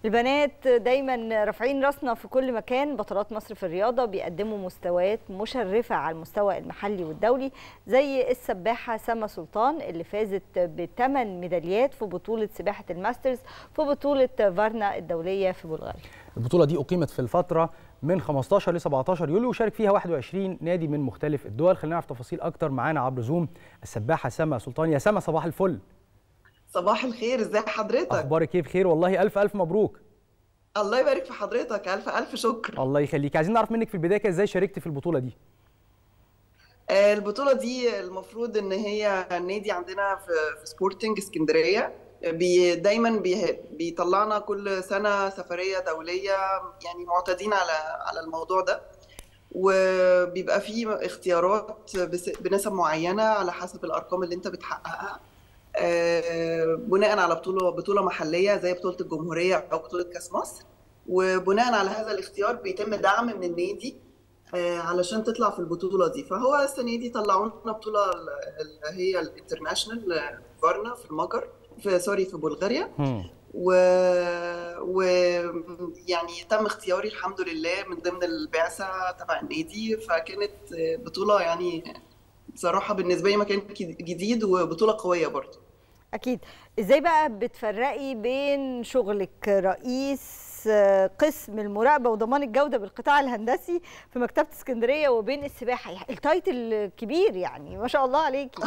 البنات دايما رافعين راسنا في كل مكان بطلات مصر في الرياضه بيقدموا مستويات مشرفه على المستوى المحلي والدولي زي السباحه سما سلطان اللي فازت بثمان ميداليات في بطوله سباحه الماسترز في بطوله فارنا الدوليه في بلغاريا البطوله دي اقيمت في الفتره من 15 ل 17 يوليو وشارك فيها 21 نادي من مختلف الدول خلينا نعرف تفاصيل اكتر معانا عبر زوم السباحه سما سلطان يا سما صباح الفل صباح الخير ازي حضرتك اخبارك ايه بخير والله الف الف مبروك الله يبارك في حضرتك الف الف شكر الله يخليك عايزين نعرف منك في البدايه كده ازاي شاركت في البطوله دي آه، البطوله دي المفروض ان هي النادي عندنا في في سبورتنج اسكندريه بي دايما بي بيطلعنا كل سنه سفريه دوليه يعني معتادين على على الموضوع ده وبيبقى فيه اختيارات بس- بنسب معينه على حسب الارقام اللي انت بتحققها آه، بناء على بطوله بطوله محليه زي بطوله الجمهوريه او بطوله كاس مصر وبناء على هذا الاختيار بيتم دعم من النادي آه، علشان تطلع في البطوله دي فهو السنه دي طلعوا لنا بطوله ال- اللي هي الانترناشونال آه، فارنا في المجر في سوري في بلغاريا هم. و... و يعني تم اختياري الحمد لله من ضمن البعثه تبع النادي فكانت بطوله يعني بصراحه بالنسبه لي مكان جديد وبطوله قويه برضه اكيد ازاي بقى بتفرقي بين شغلك رئيس آه، قسم المراقبه وضمان الجوده بالقطاع الهندسي في مكتبه اسكندريه وبين السباحه يعني التايتل كبير يعني ما شاء الله عليكي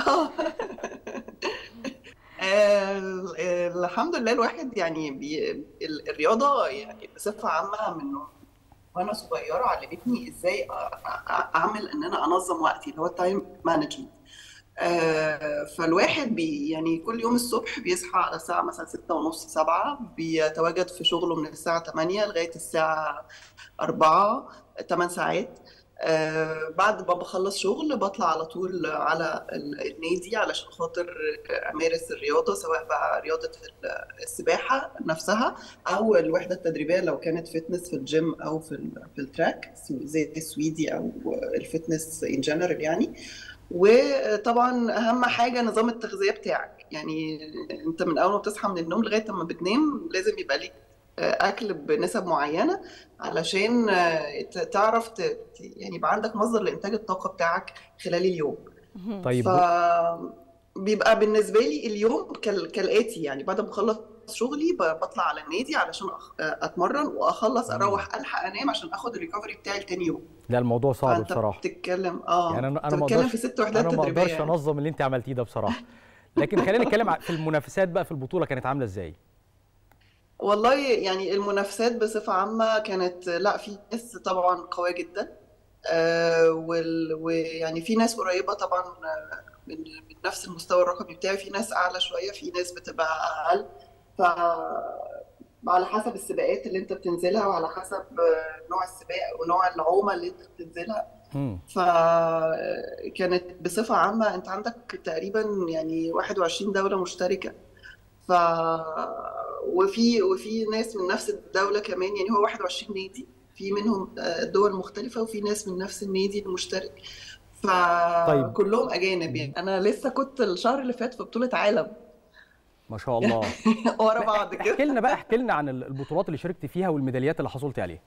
آه، الحمد لله الواحد يعني بي ال- الرياضة يعني بصفة عامة من وأنا صغيرة علمتني إزاي أ- أ- أعمل إن أنا أنظم وقتي اللي هو التايم مانجمنت فالواحد بي يعني كل يوم الصبح بيصحى على الساعة مثلا ستة ونص سبعة بيتواجد في شغله من الساعة 8 لغاية الساعة 4 8 ساعات آه بعد ما بخلص شغل بطلع على طول على ال- النادي علشان خاطر امارس الرياضه سواء بقى رياضه ال- السباحه نفسها او الوحده التدريبيه لو كانت فتنس في الجيم او في ال- في التراك زي السويدي او الفتنس ان جنرال يعني وطبعا اهم حاجه نظام التغذيه بتاعك يعني انت من اول ما بتصحى من النوم لغايه ما بتنام لازم يبقى ليك اكل بنسب معينه علشان ت- تعرف ت- ت- يعني يبقى عندك مصدر لانتاج الطاقه بتاعك خلال اليوم طيب ف بيبقى بالنسبه لي اليوم كال... كالاتي يعني بعد ما بخلص شغلي ب- بطلع على النادي علشان أخ... اتمرن واخلص اروح الحق انام عشان اخد الريكفري بتاعي لتاني يوم لا الموضوع صعب فانت بصراحه بتتكلم اه يعني انا انت انا ما بتتكلم اقدرش في ست وحدات انا ما تدريبيه اقدرش يعني. انظم اللي انت عملتيه ده بصراحه لكن خلينا نتكلم ع- في المنافسات بقى في البطوله كانت عامله ازاي والله يعني المنافسات بصفة عامة كانت لا في ناس طبعا قوية جدا آه وال- ويعني في ناس قريبة طبعا آه، من من نفس المستوى الرقمي بتاعي في ناس أعلى شوية في ناس بتبقى أقل ف على حسب السباقات اللي انت بتنزلها وعلى حسب آه، نوع السباق ونوع العومة اللي انت بتنزلها هم. فكانت بصفة عامة انت عندك تقريبا يعني 21 دولة مشتركة ف وفي وفي ناس من نفس الدولة كمان يعني هو 21 نادي في منهم آه، دول مختلفة وفي ناس من نفس النادي المشترك طيب. فكلهم أجانب يعني أنا لسه كنت الشهر اللي فات في بطولة عالم ما شاء الله ورا بعض كده احكي لنا بقى احكي لنا عن ال- البطولات اللي شاركت فيها والميداليات اللي حصلت عليها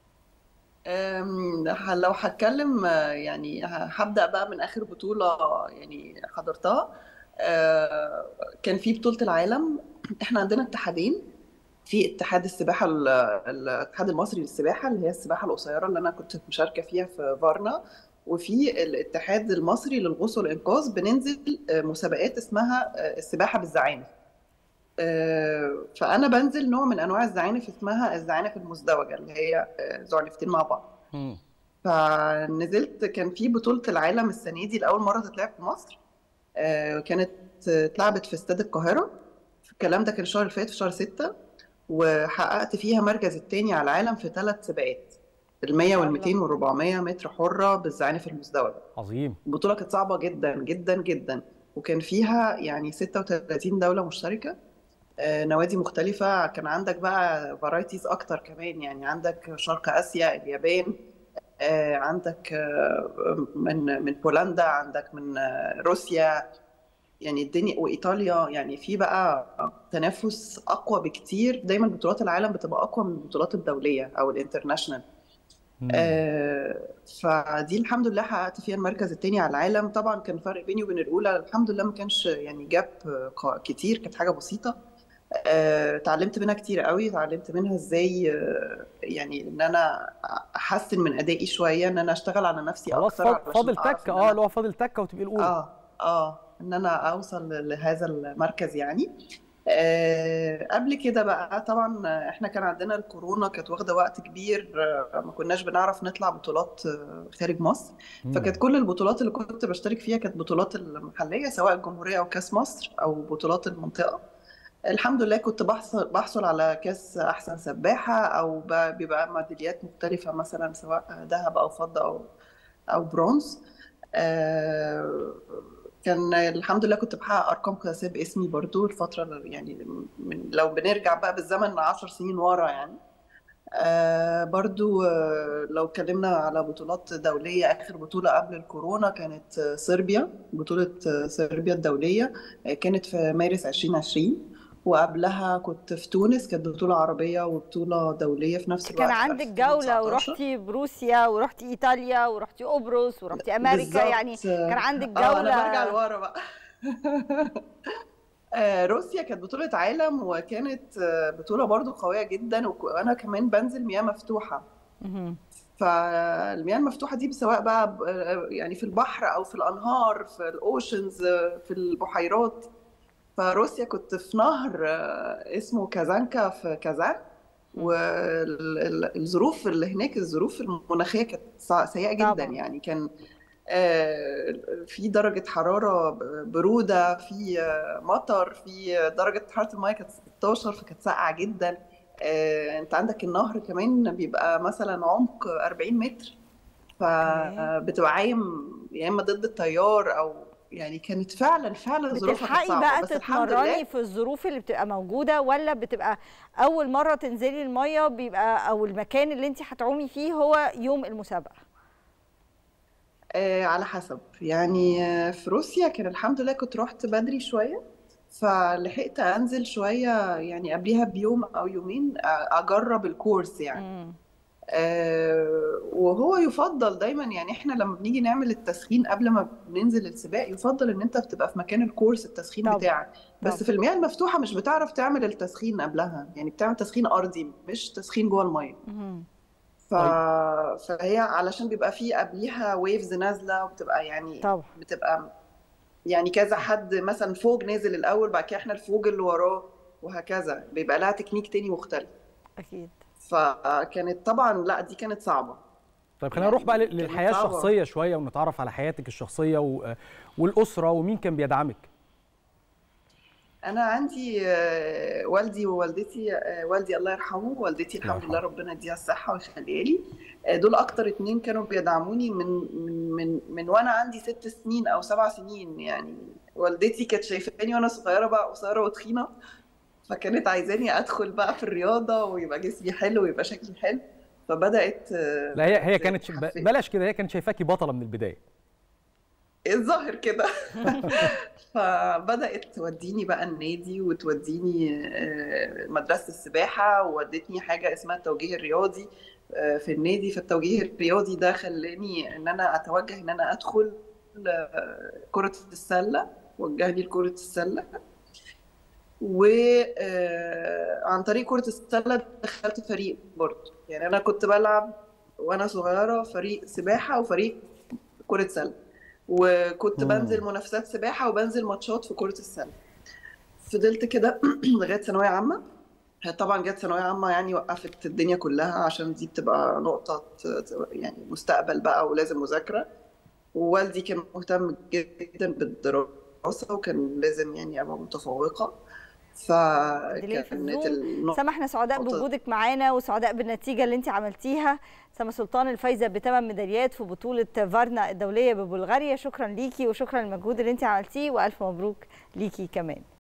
أم، لو هتكلم آه، يعني ه- هبدأ بقى من آخر بطولة يعني حضرتها آه، كان في بطولة العالم احنا عندنا اتحادين في اتحاد السباحة ال- الاتحاد المصري للسباحة اللي هي السباحة القصيرة اللي أنا كنت مشاركة فيها في فارنا وفي الاتحاد المصري للغوص والإنقاذ بننزل آه، مسابقات اسمها آه، السباحة بالزعانف آه، فأنا بنزل نوع من أنواع الزعانف اسمها الزعانف المزدوجة اللي هي آه، زعنفتين مع بعض هم. فنزلت كان في بطولة العالم السنة دي لأول مرة تتلعب في مصر آه، كانت اتلعبت في استاد القاهرة الكلام ده كان الشهر اللي فات في شهر ستة وحققت فيها مركز التاني على العالم في ثلاث سباقات ال 100 وال 200 وال 400 متر حرة بالزعانف المزدوجة عظيم البطولة كانت صعبة جدا جدا جدا وكان فيها يعني 36 دولة مشتركة آه، نوادي مختلفة كان عندك بقى فرايتيز أكتر كمان يعني عندك شرق آسيا اليابان آه، عندك آه، من من بولندا عندك من آه، روسيا يعني الدنيا وايطاليا يعني في بقى تنافس اقوى بكتير دايما بطولات العالم بتبقى اقوى من البطولات الدوليه او الانترناشونال آه فدي الحمد لله حققت فيها المركز الثاني على العالم طبعا كان فرق بيني وبين الاولى الحمد لله ما كانش يعني جاب كتير كانت حاجه بسيطه اتعلمت منها كتير قوي اتعلمت منها ازاي يعني ان انا احسن من ادائي شويه ان انا اشتغل على نفسي اكتر فاضل تكه اه اللي هو فاضل تكه وتبقي الاولى اه اه ان انا اوصل لهذا المركز يعني آه قبل كده بقى طبعا احنا كان عندنا الكورونا كانت واخده وقت كبير آه ما كناش بنعرف نطلع بطولات آه خارج مصر فكانت كل البطولات اللي كنت بشترك فيها كانت بطولات المحليه سواء الجمهوريه او كاس مصر او بطولات المنطقه الحمد لله كنت بحصل بحصل على كاس احسن سباحه او بيبقى ميداليات مختلفه مثلا سواء ذهب او فضه او او برونز كان الحمد لله كنت بحقق ارقام قياسيه باسمي برضو الفتره يعني من لو بنرجع بقى بالزمن 10 سنين ورا يعني آه برضو آه لو اتكلمنا على بطولات دولية آخر بطولة قبل الكورونا كانت آه صربيا بطولة صربيا الدولية كانت في مارس 2020 وقبلها كنت في تونس كانت بطولة عربية وبطولة دولية في نفس الوقت كان عندك جولة ورحتي بروسيا ورحتي إيطاليا ورحتي قبرص ورحتي أمريكا بالزبط. يعني كان عندك جولة اه أنا برجع لورا بقى روسيا كانت بطولة عالم وكانت بطولة برضو قوية جدا وأنا كمان بنزل مياه مفتوحة فالمياه المفتوحة دي سواء بقى يعني في البحر أو في الأنهار في الأوشنز في البحيرات فروسيا كنت في نهر اسمه كازانكا في كازان والظروف اللي هناك الظروف المناخيه كانت سيئه جدا طبعا. يعني كان في درجه حراره بروده في مطر في درجه حراره الماء كانت 16 فكانت ساقعه جدا انت عندك النهر كمان بيبقى مثلا عمق 40 متر فبتبقى عايم يا اما ضد التيار او يعني كانت فعلا فعلا ظروفها بتلحقي صعبه بقى بس تتمرني في الظروف اللي بتبقى موجوده ولا بتبقى اول مره تنزلي الميه بيبقى او المكان اللي انت هتعومي فيه هو يوم المسابقه آه على حسب يعني آه في روسيا كان الحمد لله كنت رحت بدري شويه فلحقت انزل شويه يعني قبليها بيوم او يومين اجرب الكورس يعني م. آه وهو يفضل دايما يعني احنا لما بنيجي نعمل التسخين قبل ما بننزل السباق يفضل ان انت بتبقى في مكان الكورس التسخين طب. بتاعك بس طب. في المياه المفتوحه مش بتعرف تعمل التسخين قبلها يعني بتعمل تسخين ارضي مش تسخين جوه الميه ف... فهي علشان بيبقى في قبليها ويفز نازله وبتبقى يعني طب. بتبقى يعني كذا حد مثلا فوق نازل الاول بعد كده احنا الفوق اللي وراه وهكذا بيبقى لها تكنيك تاني مختلف اكيد فكانت طبعا لا دي كانت صعبه طيب خلينا نروح بقى للحياه الشخصيه شويه ونتعرف على حياتك الشخصيه و... والاسره ومين كان بيدعمك انا عندي والدي ووالدتي والدي الله يرحمه والدتي الحمد لله ربنا يديها الصحه ويخليها لي دول اكتر اتنين كانوا بيدعموني من من من من وانا عندي ست سنين او سبع سنين يعني والدتي كانت شايفاني وانا صغيره بقى قصيره وتخينه فكانت عايزاني ادخل بقى في الرياضه ويبقى جسمي حلو ويبقى شكلي حلو فبدات لا هي هي كانت بلاش كده هي كانت شايفاكي بطله من البدايه الظاهر كده فبدات توديني بقى النادي وتوديني مدرسه السباحه وودتني حاجه اسمها التوجيه الرياضي في النادي فالتوجيه الرياضي ده خلاني ان انا اتوجه ان انا ادخل كره السله وجهني لكره السله وعن طريق كرة السلة دخلت فريق برضه يعني أنا كنت بلعب وأنا صغيرة فريق سباحة وفريق كرة سلة وكنت بنزل منافسات سباحة وبنزل ماتشات في كرة السلة فضلت كده لغاية ثانوية عامة طبعا جت ثانوية عامة يعني وقفت الدنيا كلها عشان دي بتبقى نقطة يعني مستقبل بقى ولازم مذاكرة ووالدي كان مهتم جدا بالدراسة وكان لازم يعني أبقى متفوقة فكانت النقطة سما احنا سعداء بوجودك معانا وسعداء بالنتيجة اللي انت عملتيها سما سلطان الفايزة بثمان ميداليات في بطولة فارنا الدولية ببلغاريا شكرا ليكي وشكرا للمجهود اللي انت عملتيه وألف مبروك ليكي كمان